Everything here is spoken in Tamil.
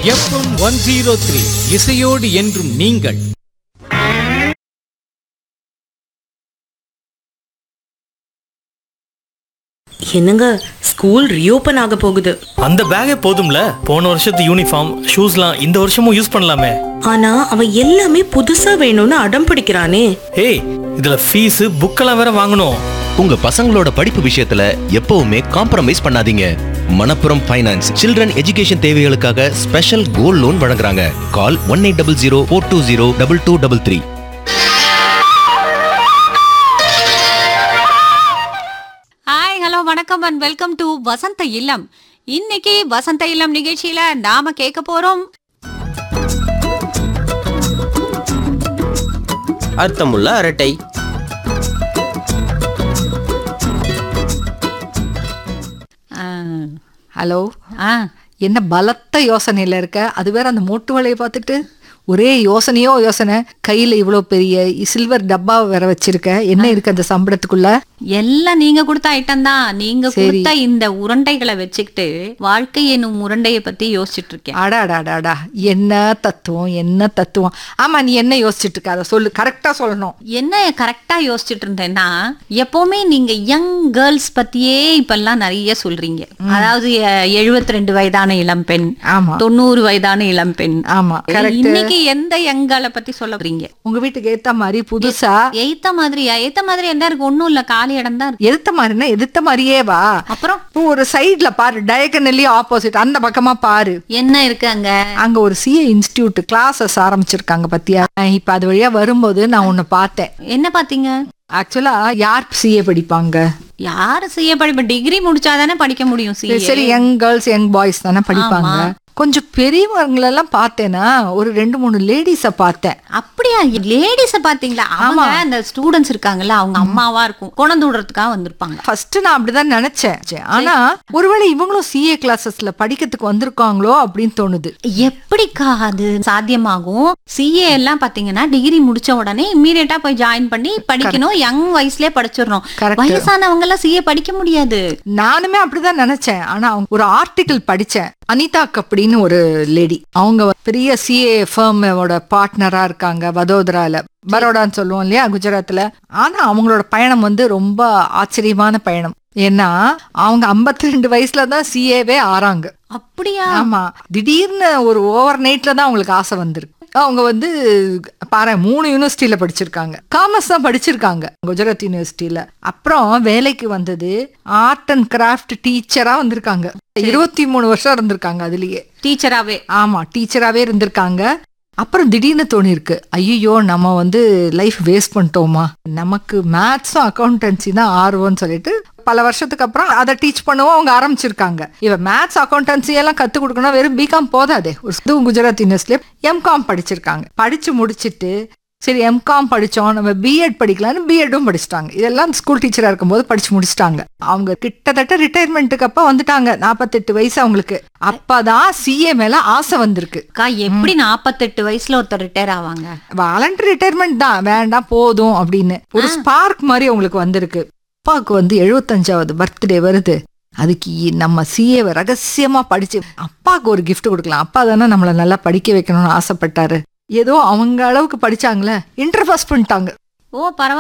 எஃப்எம் ஒன் ஜீரோ த்ரீ இசையோடு என்றும் நீங்கள் என்னங்க ஸ்கூல் ரீஓபன் ஆக போகுது அந்த பேக்கே போதும்ல போன வருஷத்து யூனிஃபார்ம் ஷூஸ்லாம் இந்த வருஷமும் யூஸ் பண்ணலாமே ஆனா அவன் எல்லாமே புதுசா வேணும்னு அடம் பிடிக்கிறானே ஏய் இதுல ஃபீஸ் புக்கெல்லாம் வேற வாங்கணும் உங்க பசங்களோட படிப்பு விஷயத்துல எப்பவுமே காம்ப்ரமைஸ் பண்ணாதீங்க மணப்புரம் ஃபைனான்ஸ் சில்ட்ரன் எஜுகேஷன் தேவைகளுக்காக ஸ்பெஷல் கோல்ட் லோன் வழங்குறாங்க call one eight double zero four two zero double two double three hi hello வணக்கம் and welcome to Vasantha Illam இன்னைக்கு வசந்த இல்லம் நிகழ்ச்சியில நாம கேட்க போறோம் அர்த்தமுள்ள அரட்டை ஹலோ ஆ என்ன பலத்த யோசனையில இருக்க அது வேற அந்த மோட்டு வலையை பார்த்துட்டு ஒரே யோசனையோ யோசனை கையில இவ்வளோ பெரிய சில்வர் டப்பாவை வேற வச்சிருக்க என்ன இருக்கு அந்த சம்பளத்துக்குள்ள எல்லாம் நீங்க கொடுத்த ஐட்டம் தான் நீங்க சரி. கொடுத்த இந்த உருண்டைகளை வச்சுக்கிட்டு வாழ்க்கை என்னும் உருண்டையை பத்தி யோசிச்சுட்டு இருக்கேன் அடாடாடாடா என்ன தத்துவம் என்ன தத்துவம் ஆமா நீ என்ன யோசிச்சுட்டு இருக்க அதை சொல்லு கரெக்டா சொல்லணும் என்ன கரெக்டா யோசிச்சுட்டு இருந்தேன்னா எப்பவுமே நீங்க யங் கேர்ள்ஸ் பத்தியே இப்பெல்லாம் நிறைய சொல்றீங்க அதாவது எழுபத்தி ரெண்டு வயதான இளம்பெண் ஆமா தொண்ணூறு வயதான இளம்பெண் ஆமா கரெக்ட் இன்னைக்கு எந்த யங்களை பத்தி சொல்ல போறீங்க உங்க வீட்டுக்கு ஏத்த மாதிரி புதுசா எய்த்த மாதிரியா எய்த்த மாதிரி என்ன இருக்கு ஒண்ணும் இல்ல காலி இடம் தான் இருக்கு எதிர்த்த மாதிரின்னா எதிர்த்த மாதிரியே வா அப்புறம் ஒரு சைடுல பாரு டயகனலி ஆப்போசிட் அந்த பக்கமா பாரு என்ன இருக்கு அங்க அங்க ஒரு சிஏ இன்ஸ்டிடியூட் கிளாஸஸ் ஆரம்பிச்சிருக்காங்க பத்தியா இப்ப அது வழியா வரும்போது நான் உன்னை பார்த்தேன் என்ன பாத்தீங்க ஆக்சுவலா யார் சிஏ படிப்பாங்க யாரு செய்ய படிப்பு டிகிரி முடிச்சாதானே படிக்க முடியும் CA? சரி யங் கேர்ள்ஸ் யங் பாய்ஸ் தானே படிப்பாங்க கொஞ்சம் பெரியவங்களெல்லாம் பார்த்தேன்னா ஒரு ரெண்டு மூணு லேடிஸ பார்த்தேன் அப்படியா லேடிஸ பாத்தீங்களா அவங்க அந்த ஸ்டூடெண்ட்ஸ் இருக்காங்கல்ல அவங்க அம்மாவா இருக்கும் குணந்து விடுறதுக்காக வந்திருப்பாங்க ஃபர்ஸ்ட் நான் அப்படிதான் நினைச்சேன் ஆனா ஒருவேளை இவங்களும் சிஏ கிளாஸஸ்ல படிக்கிறதுக்கு வந்திருக்காங்களோ அப்படின்னு தோணுது எப்படிக்கா அது சாத்தியமாகும் சிஏ எல்லாம் பாத்தீங்கன்னா டிகிரி முடிச்ச உடனே இம்மீடியட்டா போய் ஜாயின் பண்ணி படிக்கணும் யங் வயசுலயே படிச்சிடணும் Correct. வயசானவங்க எல்லாம் சிஏ படிக்க முடியாது நானுமே அப்படிதான் நினைச்சேன் ஆனா அவங்க ஒரு ஆர்டிகிள் படிச்சேன் அனிதாக் அப்படின்னு ஒரு லேடி அவங்க பெரிய சிஏ ஃபேமோட பார்ட்னரா இருக்காங்க வதோதரால பரோடான்னு சொல்லுவோம் இல்லையா குஜராத்ல ஆனா அவங்களோட பயணம் வந்து ரொம்ப ஆச்சரியமான பயணம் ஏன்னா அவங்க 52 ரெண்டு வயசுல தான் சிஏவே ஆறாங்க அப்படியா ஆமா திடீர்னு ஒரு ஓவர் நைட்ல தான் அவங்களுக்கு ஆசை வந்திருக்கு அவங்க வந்து பாரு மூணு யூனிவர்சிட்டியில படிச்சிருக்காங்க காமர்ஸ் தான் படிச்சிருக்காங்க குஜராத் யூனிவர்சிட்டியில அப்புறம் வேலைக்கு வந்தது ஆர்ட் அண்ட் கிராஃப்ட் டீச்சரா வந்திருக்காங்க இருபத்தி மூணு வருஷம் இருந்திருக்காங்க அதுலயே டீச்சராவே ஆமா டீச்சராகவே இருந்திருக்காங்க அப்புறம் திடீர்னு தோணிருக்கு ஐயோ நம்ம வந்து லைஃப் வேஸ்ட் பண்ணிட்டோமா நமக்கு மேத்ஸும் அக்கௌண்டன்சி தான் ஆர்வம்னு சொல்லிட்டு பல வருஷத்துக்கு அப்புறம் அதை டீச் பண்ணவும் அவங்க ஆரம்பிச்சிருக்காங்க இவ மேத்ஸ் அக்கௌண்டன்சி எல்லாம் கத்து கொடுக்கணும் வெறும் பிகாம் போதாதே ஒரு இதுவும் குஜராத் யூனிவர்சிட்டியில எம்காம் படிச்சிருக்காங்க படிச்சு முடிச்சிட்டு சரி எம்காம் படிச்சோம் நம்ம பிஎட் படிக்கலாம்னு பிஎட்டும் படிச்சிட்டாங்க இதெல்லாம் ஸ்கூல் டீச்சரா இருக்கும்போது படிச்சு முடிச்சிட்டாங்க அவங்க கிட்டத்தட்ட ரிட்டையர்மெண்ட்டுக்கு அப்ப வந்துட்டாங்க நாற்பத்தெட்டு வயசு அவங்களுக்கு அப்பதான் சிஏ மேல ஆசை வந்திருக்கு அக்கா எப்படி நாப்பத்தெட்டு வயசுல ஒருத்தர் ரிட்டையர் ஆவாங்க வாலண்டரி ரிட்டையர்மெண்ட் தான் வேண்டாம் போதும் அப்படின்னு ஒரு ஸ்பார்க் மாதிரி அவங்களுக்கு வந்திருக்கு அப்பாவுக்கு வந்து எழுபத்தஞ்சாவது பர்த்டே வருது அதுக்கு இ- நம்ம சிஏவை ரகசியமா படிச்சு அப்பாவுக்கு ஒரு gift கொடுக்கலாம் அப்பா தானே நம்மளை நல்லா படிக்க வைக்கணும்னு ஆசைப்பட்டாரு ஏதோ அவங்க அளவுக்கு படிச்சாங்களே இன்டர் பாஸ் பண்ணிட்டாங்க ஓ பரவாயில்ல